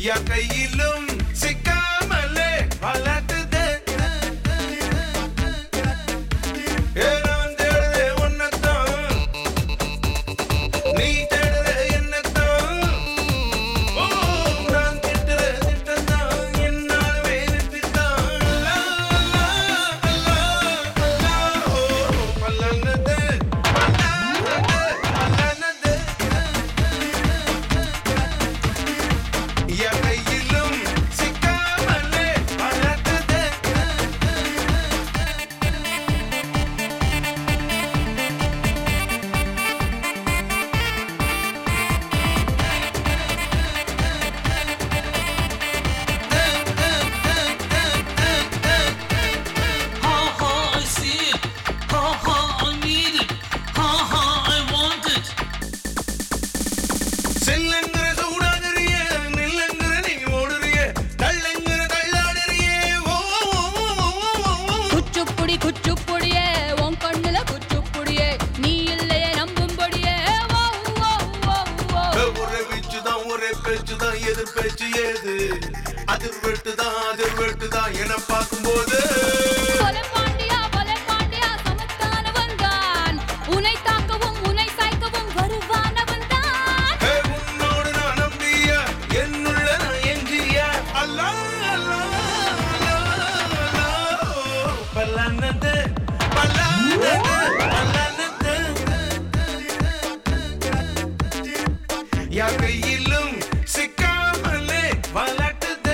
யா கையிலும் சிக்காமலே வளர்த்துதே ஏ நான் தேடுதே உன்னைத்தான் நீ தேடுதே என்னத்தான் ஓ நான் திட்டுற திட்டத்தான் என்னாலுமே நிறுத்தித்தான் லா, லா, லா, லா, ஓ, பல்லனது, பல்லனது, பல்லனது. யா கையிலும் சிக்காமலே வளர்த்ததே Ha ha, I see it. Ha ha, I need it. Ha ha, I want it. செல்லங்கிற சூடாகிறிய நில்லங்கிற நீ ஓடுறிய தள்ளங்கிற தள்ளாடுறிய ஓ ஓ, ஓ, ஓ, ஓ, ஓ. குச்சுப்புடி குச்சுப்புடியே உன் கண்ணுல குச்சுப்புடியே நீ இல்லையே நம்பும்படியே ஓ ஓ ஓ ஓ ஒரே வீச்சுதான் ஒரே பேச்சுதான் எதிர் பேச்சு ஏது அதிர்வெட்டுதான் அதிர்வெட்டுதான் என பார்க்கும்போது கொலை பாண்டியா கொலை பாண்டியா சமத்தானவன் தான் உன்னை தாக்கவும் உன்னை சாய்க்கவும் வருவானவன் தான் ஏ, உன்னோடு நான் நம்பிய என்னுள்ள நான் எஞ்சிய அல்லா அல்லா அல்லா, அல்லா, ஓ, பல்லானது பல்லானது பல்லானது யா கையிலும் சிக்காமலே வளட்டுது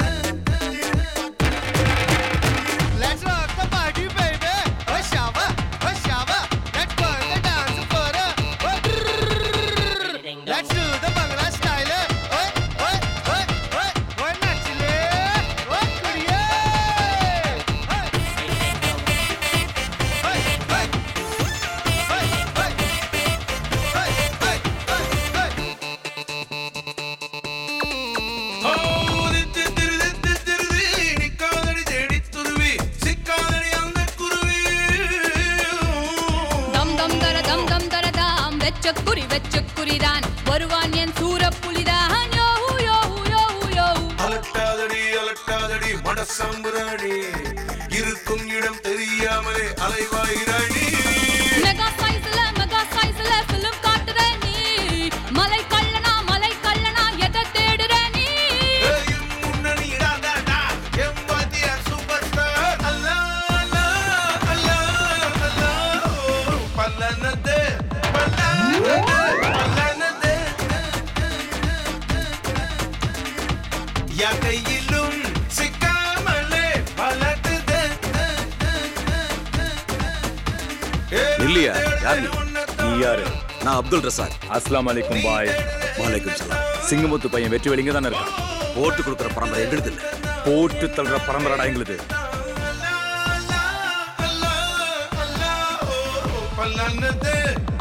Let's rock the party, baby. Oh, shower, oh, shower. Let's burn the dance for a. Oh, drrrr. Let's do the Bangla style. Oh, oh, oh, oh, oh, nachle. Oh, kuriye. Oh, oh, oh, oh, oh, oh, oh, oh. ஓ, தித்து திரு தித்து திருவி, நிக்காதடி தேடித் துருவி, சிக்காதடி அந்தக் குருவி. தம் தம் தர தம் தம் தர தாம் வெச்ச குறி வெச்ச குறிதான் வருவான் என் சூரப்புலிதான் யோஹு யோஹு யோஹு யோஹு அலட்டாதடி அலட்டாதடி மடசாம்புராணி இருக்கும் இடம் தெரியாமலே அலைவாயிராணி மெகா சைஸ்ல மெகா சைஸ்ல பிலிம் காட்டுற நீ மலை கள்ளனா மலை கள்ளனா எதை தேடுற நீ ஏயும் முன்னணி இடாதாடா, எம் வாத்தியார் சூப்பர் ஸ்டார். அல்லா, அல்லா, அல்லா, அல்லா, ஓ, பல்லனது, பல்லனது, பல்லனது. யா கையிலும் சிக்காமலே வளர்த்துது. ஏ, இல்லையா? தேடுதே யார் நீ? உன்னைத்தான். நீ யாரு நான் அப்துல் ரசாக் அஸ்லாம் அலைக்கும் பாய் வாலைக்கும் சலாம் சிங்கமுத்து பையன் வெற்றி வெளிங்க தானே இருக்கான் போட்டு கொடுக்குற பரம்பரை எங்களுது இல்ல போட்டு தள்ளுற பரம்பரடா எங்களுது அல்லா, அல்லா, அல்லா, ஓ, பல்லனது